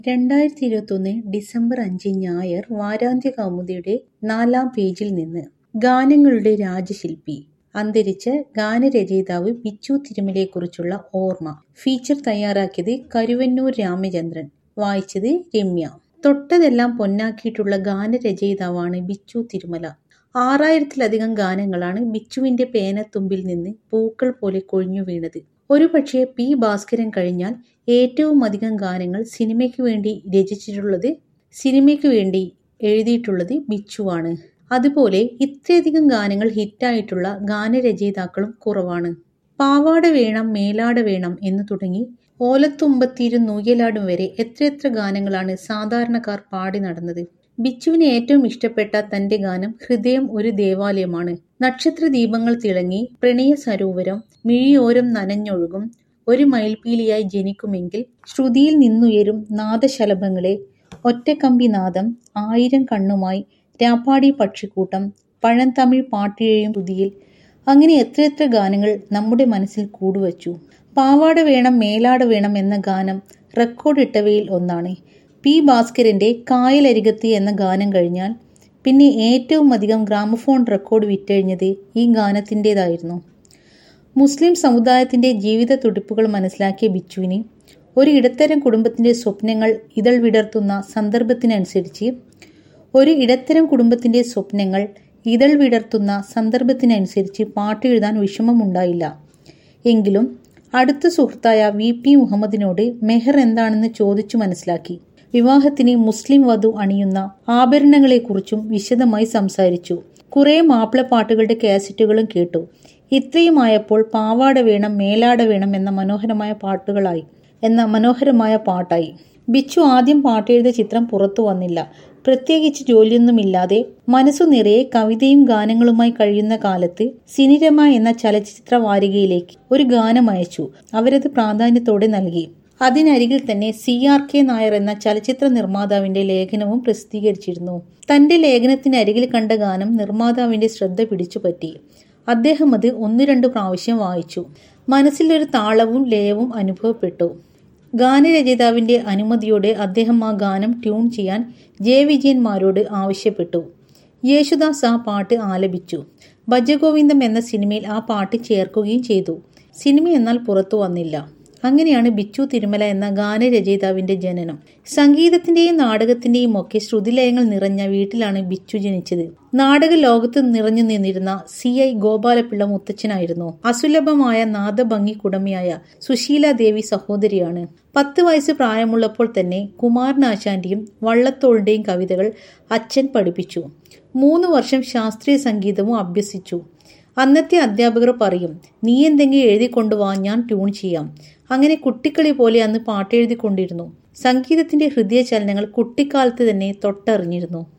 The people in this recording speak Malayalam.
രണ്ടായിരത്തി ഇരുപത്തൊന്ന് ഡിസംബർ അഞ്ച് ഞായർ വാരാന്ത്യ കൗമുദിയുടെ നാലാം പേജിൽ നിന്ന് ഗാനങ്ങളുടെ രാജശില്പി അന്തരിച്ച ഗാനരചയിതാവ് ബിച്ചു തിരുമലയെക്കുറിച്ചുള്ള ഓർമ്മ ഫീച്ചർ തയ്യാറാക്കിയത് കരുവന്നൂർ രാമചന്ദ്രൻ വായിച്ചത് രമ്യ തൊട്ടതെല്ലാം പൊന്നാക്കിയിട്ടുള്ള ഗാനരചയിതാവാണ് ബിച്ചു തിരുമല ആറായിരത്തിലധികം ഗാനങ്ങളാണ് ബിച്ചുവിന്റെ പേനത്തുമ്പിൽ നിന്ന് പൂക്കൾ പോലെ കൊഴിഞ്ഞു വീണത് ഒരുപക്ഷെ പി ഭാസ്കരൻ കഴിഞ്ഞാൽ ഏറ്റവും അധികം ഗാനങ്ങൾ സിനിമയ്ക്ക് വേണ്ടി രചിച്ചിട്ടുള്ളത് സിനിമയ്ക്ക് വേണ്ടി എഴുതിയിട്ടുള്ളത് ബിച്ചുവാണ് അതുപോലെ ഇത്രയധികം ഗാനങ്ങൾ ഹിറ്റായിട്ടുള്ള ഗാനരചയിതാക്കളും കുറവാണ് പാവാട വേണം മേലാട വേണം എന്ന് തുടങ്ങി ഓലത്തുമ്പത്തിരും നൂയലാടും വരെ എത്രയെത്ര ഗാനങ്ങളാണ് സാധാരണക്കാർ പാടി നടന്നത് ബിച്ചുവിന് ഏറ്റവും ഇഷ്ടപ്പെട്ട തന്റെ ഗാനം ഹൃദയം ഒരു ദേവാലയമാണ് നക്ഷത്ര ദീപങ്ങൾ തിളങ്ങി പ്രണയ സരോവരം മിഴിയോരം നനഞ്ഞൊഴുകും ഒരു മയിൽപീലിയായി ജനിക്കുമെങ്കിൽ ശ്രുതിയിൽ നിന്നുയരും നാദശലഭങ്ങളെ ഒറ്റക്കമ്പി നാദം ആയിരം കണ്ണുമായി രാപ്പാടി പക്ഷിക്കൂട്ടം പഴന്തമിഴ് പാട്ടിഴയും ശ്രുതിയിൽ അങ്ങനെ എത്രയെത്ര ഗാനങ്ങൾ നമ്മുടെ മനസ്സിൽ കൂടുവച്ചു പാവാട വേണം മേലാട വേണം എന്ന ഗാനം റെക്കോർഡിട്ടവയിൽ ഒന്നാണ് പി ഭാസ്കരന്റെ കായലരികത്ത് എന്ന ഗാനം കഴിഞ്ഞാൽ പിന്നെ ഏറ്റവും അധികം ഗ്രാമഫോൺ റെക്കോർഡ് വിറ്റഴിഞ്ഞത് ഈ ഗാനത്തിൻ്റെതായിരുന്നു മുസ്ലിം സമുദായത്തിന്റെ ജീവിത തുടിപ്പുകൾ മനസ്സിലാക്കിയ ബിച്ചുവിന് ഒരു ഇടത്തരം കുടുംബത്തിന്റെ സ്വപ്നങ്ങൾ ഇതൾ വിടർത്തുന്ന സന്ദർഭത്തിനനുസരിച്ച് ഒരു ഇടത്തരം കുടുംബത്തിന്റെ സ്വപ്നങ്ങൾ ഇതൾ വിടർത്തുന്ന സന്ദർഭത്തിനനുസരിച്ച് പാട്ടെഴുതാൻ വിഷമമുണ്ടായില്ല എങ്കിലും അടുത്ത സുഹൃത്തായ വി പി മുഹമ്മദിനോട് മെഹർ എന്താണെന്ന് ചോദിച്ചു മനസ്സിലാക്കി വിവാഹത്തിന് മുസ്ലിം വധു അണിയുന്ന ആഭരണങ്ങളെക്കുറിച്ചും വിശദമായി സംസാരിച്ചു കുറെ മാപ്പിളപ്പാട്ടുകളുടെ കാസറ്റുകളും കേട്ടു ഇത്രയുമായപ്പോൾ പാവാട വേണം മേലാട വേണം എന്ന മനോഹരമായ പാട്ടുകളായി എന്ന മനോഹരമായ പാട്ടായി ബിച്ചു ആദ്യം പാട്ടെഴുത ചിത്രം പുറത്തു വന്നില്ല പ്രത്യേകിച്ച് ജോലിയൊന്നുമില്ലാതെ മനസ്സു നിറയെ കവിതയും ഗാനങ്ങളുമായി കഴിയുന്ന കാലത്ത് സിനിരമ എന്ന ചലച്ചിത്ര വാരികയിലേക്ക് ഒരു ഗാനം അയച്ചു അവരത് പ്രാധാന്യത്തോടെ നൽകി അതിനരികിൽ തന്നെ സി ആർ കെ നായർ എന്ന ചലച്ചിത്ര നിർമ്മാതാവിന്റെ ലേഖനവും പ്രസിദ്ധീകരിച്ചിരുന്നു തന്റെ ലേഖനത്തിനരികിൽ കണ്ട ഗാനം നിർമ്മാതാവിന്റെ ശ്രദ്ധ പിടിച്ചുപറ്റി അദ്ദേഹം അത് ഒന്ന് രണ്ട് പ്രാവശ്യം വായിച്ചു മനസ്സിലൊരു താളവും ലയവും അനുഭവപ്പെട്ടു ഗാനരചയിതാവിന്റെ അനുമതിയോടെ അദ്ദേഹം ആ ഗാനം ട്യൂൺ ചെയ്യാൻ ജെ വിജയന്മാരോട് ആവശ്യപ്പെട്ടു യേശുദാസ് ആ പാട്ട് ആലപിച്ചു ഭജഗോവിന്ദം എന്ന സിനിമയിൽ ആ പാട്ട് ചേർക്കുകയും ചെയ്തു സിനിമ എന്നാൽ പുറത്തു വന്നില്ല അങ്ങനെയാണ് ബിച്ചു തിരുമല എന്ന ഗാനരചയിതാവിന്റെ ജനനം സംഗീതത്തിന്റെയും നാടകത്തിന്റെയും ഒക്കെ ശ്രുതിലയങ്ങൾ നിറഞ്ഞ വീട്ടിലാണ് ബിച്ചു ജനിച്ചത് നാടക ലോകത്ത് നിറഞ്ഞു നിന്നിരുന്ന സി ഐ ഗോപാലപിള്ള മുത്തച്ഛനായിരുന്നു അസുലഭമായ നാദഭംഗിക്കുടമയായ സുശീല ദേവി സഹോദരിയാണ് പത്ത് വയസ്സ് പ്രായമുള്ളപ്പോൾ തന്നെ കുമാരനാശാന്റെയും വള്ളത്തോളിന്റെയും കവിതകൾ അച്ഛൻ പഠിപ്പിച്ചു മൂന്ന് വർഷം ശാസ്ത്രീയ സംഗീതവും അഭ്യസിച്ചു അന്നത്തെ അധ്യാപകർ പറയും നീ എന്തെങ്കിലും എഴുതി കൊണ്ടുവാ ഞാൻ ട്യൂൺ ചെയ്യാം അങ്ങനെ കുട്ടിക്കളി പോലെ അന്ന് പാട്ടെഴുതിക്കൊണ്ടിരുന്നു സംഗീതത്തിന്റെ ഹൃദയ ചലനങ്ങൾ കുട്ടിക്കാലത്ത് തന്നെ തൊട്ടറിഞ്ഞിരുന്നു